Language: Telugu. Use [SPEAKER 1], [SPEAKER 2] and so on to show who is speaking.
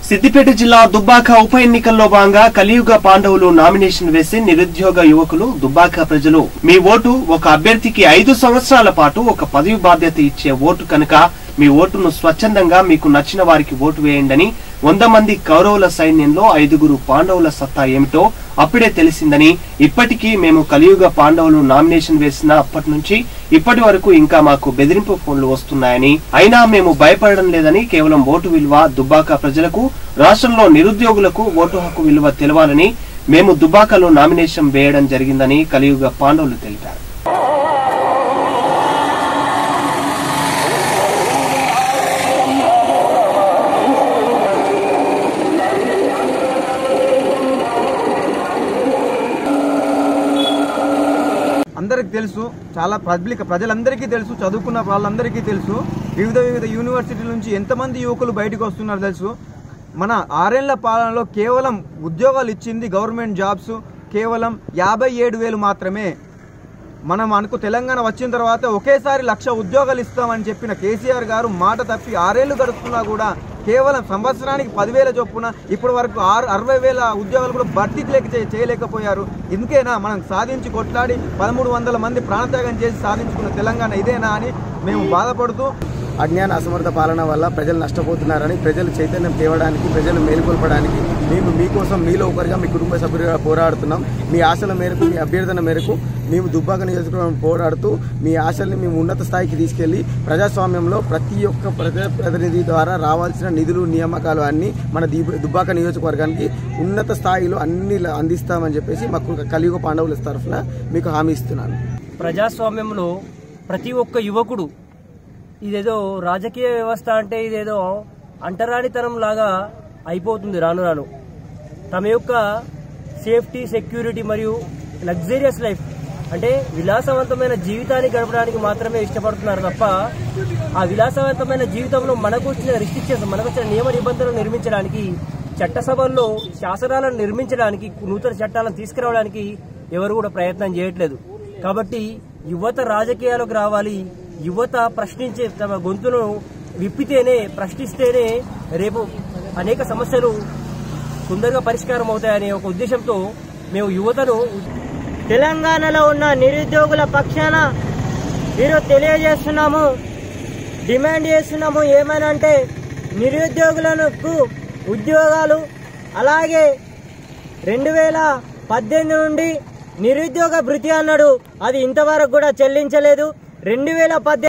[SPEAKER 1] సిద్దిపేట జిల్లా దుబ్బాక ఉప ఎన్నికల్లో భాగంగా కలియుగ పాండవులు నామినేషన్ వేసి నిరుద్యోగ యువకులు దుబ్బాక ప్రజలు మీ ఓటు ఒక అభ్యర్థికి ఐదు సంవత్సరాల పాటు ఒక పదవి బాధ్యత ఇచ్చే ఓటు కనుక మీ ఓటును స్వచ్ఛందంగా మీకు నచ్చిన వారికి ఓటు వేయండని వంద మంది కౌరవుల సైన్యంలో ఐదుగురు పాండవుల సత్తా ఏమిటో అప్పుడే తెలిసిందని ఇప్పటికీ మేము కలియుగ పాండవులు నామినేషన్ వేసిన అప్పటి నుంచి ఇప్పటి వరకు ఇంకా మాకు బెదిరింపు ఫోన్లు వస్తున్నాయని అయినా మేము భయపడడం లేదని కేవలం ఓటు విలువ దుబ్బాక ప్రజలకు రాష్ట్రంలో నిరుద్యోగులకు ఓటు హక్కు విలువ తెలవాలని మేము దుబ్బాకలో నామినేషన్ వేయడం జరిగిందని కలియుగ పాండవులు తెలిపారు
[SPEAKER 2] అందరికి తెలుసు చాలా పబ్లిక్ ప్రజలందరికీ తెలుసు చదువుకున్న వాళ్ళందరికీ తెలుసు వివిధ వివిధ యూనివర్సిటీల నుంచి ఎంతమంది యువకులు బయటకు వస్తున్నారో తెలుసు మన ఆరేళ్ల పాలనలో కేవలం ఉద్యోగాలు ఇచ్చింది గవర్నమెంట్ జాబ్స్ కేవలం యాభై ఏడు వేలు మాత్రమే మనం అనుకు తెలంగాణ వచ్చిన తర్వాత ఒకేసారి లక్ష ఉద్యోగాలు ఇస్తామని చెప్పిన కేసీఆర్ గారు మాట తప్పి ఆరేళ్లు గడుస్తున్నా కూడా కేవలం సంవత్సరానికి పదివేల చొప్పున ఇప్పటి వరకు ఆరు అరవై వేల ఉద్యోగాలు కూడా భర్తీ లేక చే- చేయలేకపోయారు ఇందుకేనా మనం సాధించి కొట్లాడి పదమూడు వందల మంది ప్రాణత్యాగం చేసి సాధించుకున్న తెలంగాణ ఇదేనా అని మేము బాధపడుతూ
[SPEAKER 3] అజ్ఞాన అసమర్థ పాలన వల్ల ప్రజలు నష్టపోతున్నారని ప్రజలు చైతన్యం తేవడానికి ప్రజలు మేలుకొల్పడానికి మేము మీకోసం మీలో ఒకరిగా మీ కుటుంబ సభ్యులుగా పోరాడుతున్నాం మీ ఆశల మేరకు మీ అభ్యర్థన మేరకు మేము దుబ్బాక నియోజకవర్గం పోరాడుతూ మీ ఆశల్ని మేము ఉన్నత స్థాయికి తీసుకెళ్లి ప్రజాస్వామ్యంలో ప్రతి ఒక్క ప్రజా ప్రతినిధి ద్వారా రావాల్సిన నిధులు నియామకాలు అన్ని మన దీప- దుబ్బాక నియోజకవర్గానికి ఉన్నత స్థాయిలో అన్ని అందిస్తామని చెప్పేసి మాకు కలియుగ పాండవుల తరఫున మీకు హామీ ఇస్తున్నాను
[SPEAKER 4] ప్రజాస్వామ్యంలో ప్రతి ఒక్క యువకుడు ఇదేదో రాజకీయ వ్యవస్థ అంటే ఇదేదో అంటరానితనం లాగా అయిపోతుంది రాను రాను తమ యొక్క సేఫ్టీ సెక్యూరిటీ మరియు లగ్జరియస్ లైఫ్ అంటే విలాసవంతమైన జీవితాన్ని గడపడానికి మాత్రమే ఇష్టపడుతున్నారు తప్ప ఆ విలాసవంతమైన జీవితంలో మనకు వచ్చిన రిస్ట్రిక్షన్స్ మనకు వచ్చిన నియమ నిబంధనలు నిర్మించడానికి చట్టసభల్లో శాసనాలను నిర్మించడానికి నూతన చట్టాలను తీసుకురావడానికి ఎవరు కూడా ప్రయత్నం చేయట్లేదు కాబట్టి యువత రాజకీయాలకు రావాలి యువత ప్రశ్నించే తమ గొంతును విప్పితేనే ప్రశ్నిస్తేనే రేపు అనేక సమస్యలు తొందరగా పరిష్కారం అవుతాయనే ఒక ఉద్దేశంతో మేము యువతను
[SPEAKER 5] తెలంగాణలో ఉన్న నిరుద్యోగుల పక్షాన ఈరోజు తెలియజేస్తున్నాము డిమాండ్ చేస్తున్నాము ఏమనంటే నిరుద్యోగులకు ఉద్యోగాలు అలాగే రెండు వేల పద్దెనిమిది నుండి నిరుద్యోగ భృతి అన్నాడు అది ఇంతవరకు కూడా చెల్లించలేదు రెండు వేల పద్దెనిమిది